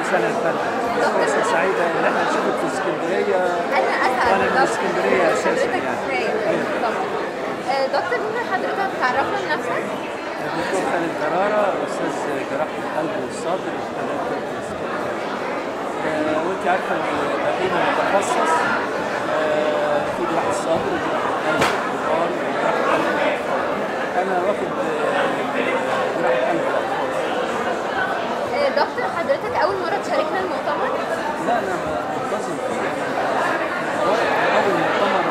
سنه ثالثه فرصه سعيده ان احنا نشوفك في اسكندريه انا اسعد وانا من دكتور. اسكندريه اساسا حضرتك يعني كفايه أيوة. طبعا آه، دكتور ممكن حضرتك تعرفنا بنفسك؟ الدكتور خالد جراره استاذ جراحه القلب والصدر في جامعه اسكندريه آه، وانت عارفه ان بقينا نتخصص آه، في جراحه الصدر وجراحه القلب والاطفال وجراحه قلب الاطفال انا واخد آه، جراحه قلب الاطفال آه، دكتور حضرتك اول مره تشاركنا المؤتمر؟ لا انا منتظم فيه أنا اول مؤتمر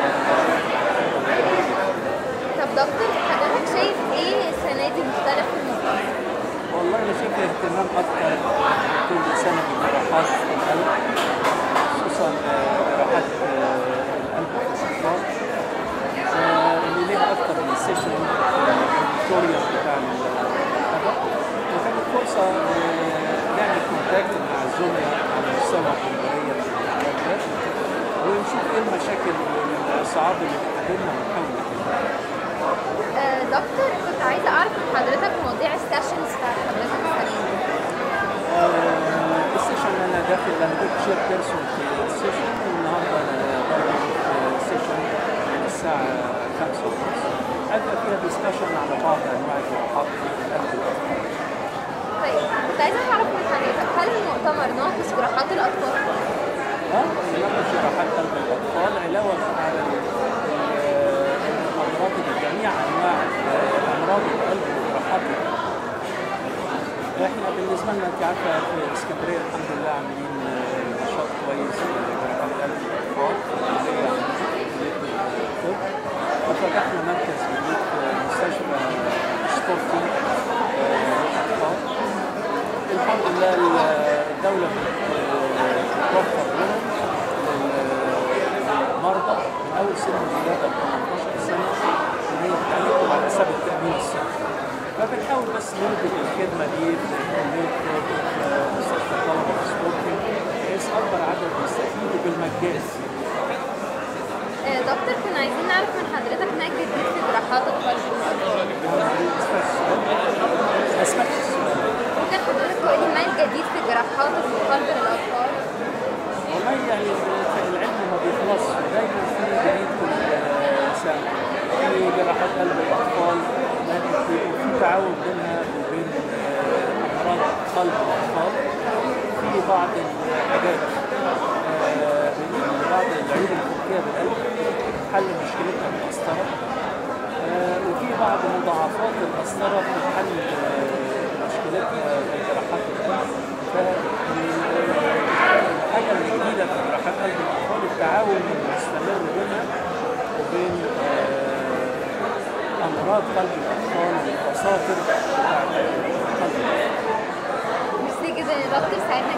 طب دكتور حضرتك شايف ايه السنه دي مختلف في المؤتمر؟ والله انا شايف اهتمام اكتر كل سنه بجراحات القلب خصوصا آه، جراحات آه، القلب في الاطفال آه، اللي ليها اكتر من سيشن الفيكتوريا بتاع الهدف وكانت فرصه آه، نعمل كونتاكت مع الزملاء على مستوى الجمهوريه في المجال ده ونشوف ايه المشاكل والصعاب اللي بتقابلنا ونحاول نحلها آه، دكتور كنت عايزه اعرف من حضرتك مواضيع السيشنز بتاعت حضرتك السنه دي آه، السيشن انا داخل انا كنت شير بيرسون في السيشن والنهارده انا برضه في سيشن من الساعه 5 ونص ابدا فيها ديسكشن على بعض انواع الجراحات في القلب والاطفال طيب كنت عايزه اعرف من حضرتك هل المؤتمر ناقص جراحات الاطفال؟ اه ناقش جراحات قلب الاطفال علاوه على ال- ال- الامراض جميع انواع آه، امراض القلب وجراحات القلب احنا بالنسبه لنا انت عارفه في اسكندريه الحمد لله عاملين آه، نشاط كويس في جراحات قلب الاطفال في الكليه عندنا في كليه الطب وفتحنا مركز جديد في مستشفى سبورتي آه، للاطفال الحمد لله الدوله بت- بتوفر لهم للمرضى من اول سن الولاده ل 18 سنه ان هي بتعالجهم على حساب التامين الصحي فبنحاول بس ننتج الخدمه دي في كليه الطب، في مستشفى الطلبه في سبورتنج بحيث اكبر عدد يستفيدوا بالمجان آه، دكتور كنا عايزين نعرف من حضرتك ما الجديد في جراحات القلب والاطفال ما سمعتش السؤال ممكن حضرتك تقول لي ما الجديد في جراحات القلب للاطفال؟ والله يعني العلم ما بيخلصش دايما في جديد كل سنه في جراحات قلب الاطفال لكن في في تعاون بينها وبين آه، امراض قلب الاطفال في بعض الحاجات آه، من بعض العيوب الخلقيه بالقلب حل مشكلتها بالقسطره آه، وفي بعض مضاعفات القسطره في حل آه، مشكلتها في جراحات القلب فالحاجه الجديده في جراحات قلب الاطفال التعاون المستمر بينها وبين آه، امراض قلب الاطفال والبساطر بتاع قلب الاطفال ميرسي جدا يا دكتور ساعدنا